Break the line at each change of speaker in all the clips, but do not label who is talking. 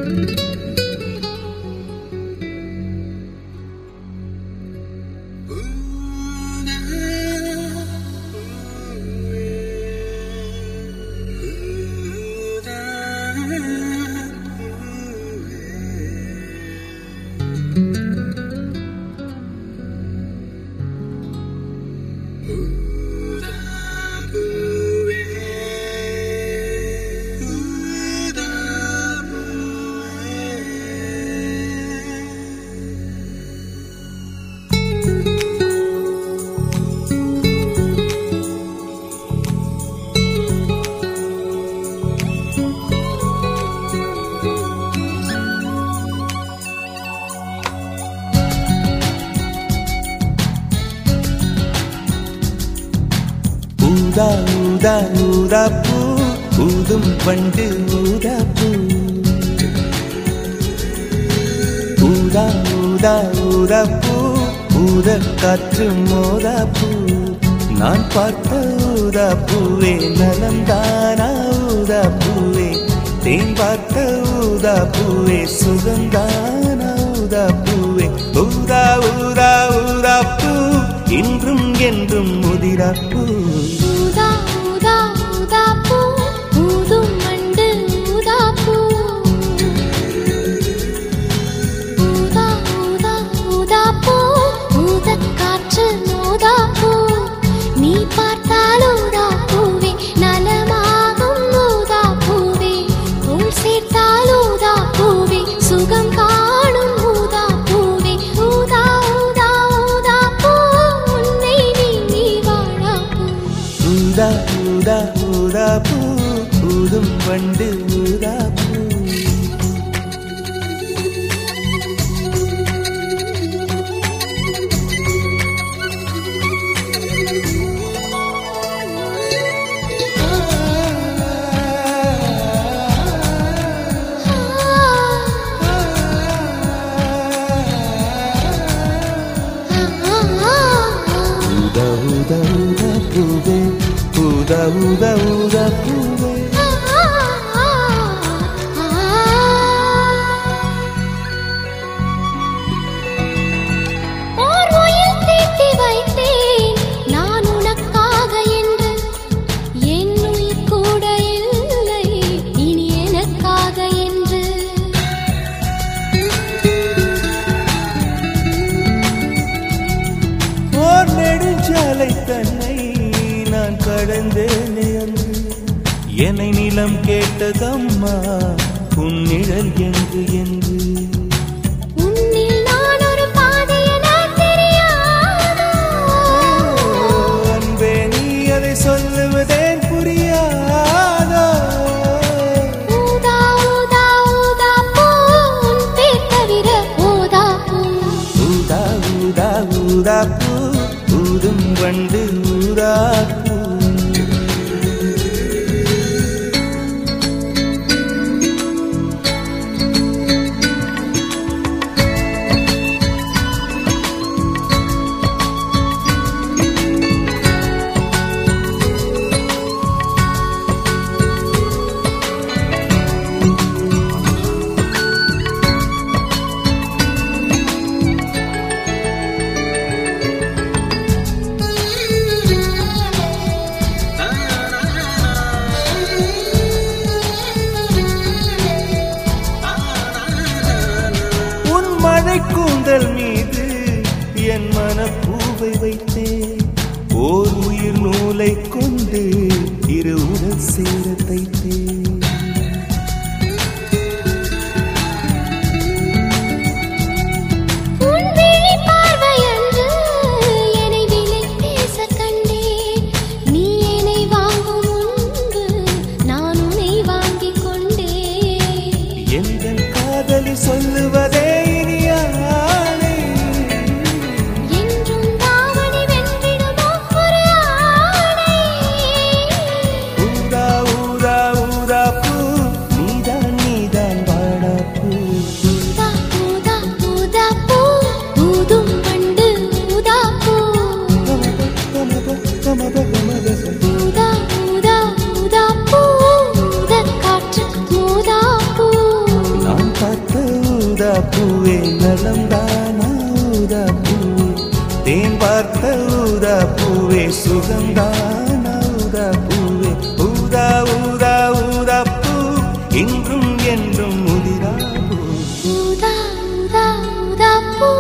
ஊதா ஊதா ஊதா பூ ஊதும் பண்டு ஊதா பூ ஊதா ஊதா ஊதா பூ ஊத காற்று மோதா பூ நான் பார்த்த ஊதா பூவே நலந்தானா ஊதா பூவே தேன் பார்த்த ஊதா பூவே சுகந்தானா ஊதா பூவே ஊதா ஊதா ஊதா பூ இன்றும் என்றும் முதிரா பூ
ஊதா ஊதா ஊதா பூ ஊதும் மண்டு ஊதா பூ ஊதா ஊதா ஊதா பூ ஊதக் காற்று மோதா பூ நீ பார்த்தால் ஊதா பூவே நலமாகும் ஊதா பூவே உள் சேர்த்தால் ஊதா பூவே சுகம் காணும் ஊதா பூவே ஊதா ஊதா ஊதா பூ உன்னை நீ வாழா பூ
ஊதா ஊதா ஊதா பூ ஊதும் வண்டு ஊதா பூ ஊதா ஊதா ஊதா பூவே ஊதா ஊதா ஊதா பூவே
ஓர் உயிர் தீட்டி வைத்தேன் நான் உனக்காக என்று என் உயிர் கூட இல்லை இனி எனக்காக என்று
ஓர் நெடுஞ்சாலை தன்னை நான் கடந்தேனே அன்று என்னை நிலம் கேட்டதம்மா உன் நிழல் என்று என்று
உன்னில் நான் ஒரு பாதை என தெரியாதோ
அன்பே நீ அதை சொல்லுவதேன் புரியாதோ
ஊதா ஊதா ஊதா பூ உன் பேர் தவிர ஊதா பூ
ஊதா ஊதா ஊதா பூ ஊதும் வண்டு ஊதா பூ உன் மழை கூந்தல் மீது என் மனப்பூவை வைத்தேன் ஓர் உயிர் நூலை கொண்டு இரு உடல் சேர தைத்தேன்
உன் விழி பார்வையன்று என்னை விலை பேசக் கண்டேன். நீ என்னை வாங்கும் முன்பு நான் உன்னை வாங்கிக் கொண்டேன்.
எங்கள் காதலி சொல்லுவதே இனியானே
என்றும் தாவணி வென்றிடுமோ ஒரு ஆணை.
ஊதா ஊதா ஊதா பூ நீதான் நீதான் வாடா பூ
ஊதா, ஊதா, ஊதா பூ, ஊதும் வண்டு ஊதா பூ.
கமப கமப கமப ச.
ஊதா, ஊதா, ஊதா பூ, ஊதக் காற்று ஊதா பூ.
நான் பூவே நலந்தானா ஊதா பூவே தேன் பார்த்த ஊதா பூவே சுகந்தானா ஊதா பூவே ஊதா ஊதா ஊதா பூ இன்றும் என்றும் முதிரா பூ
ஊதா ஊதா ஊதா பூ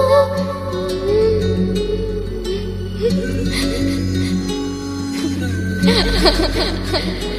ஆ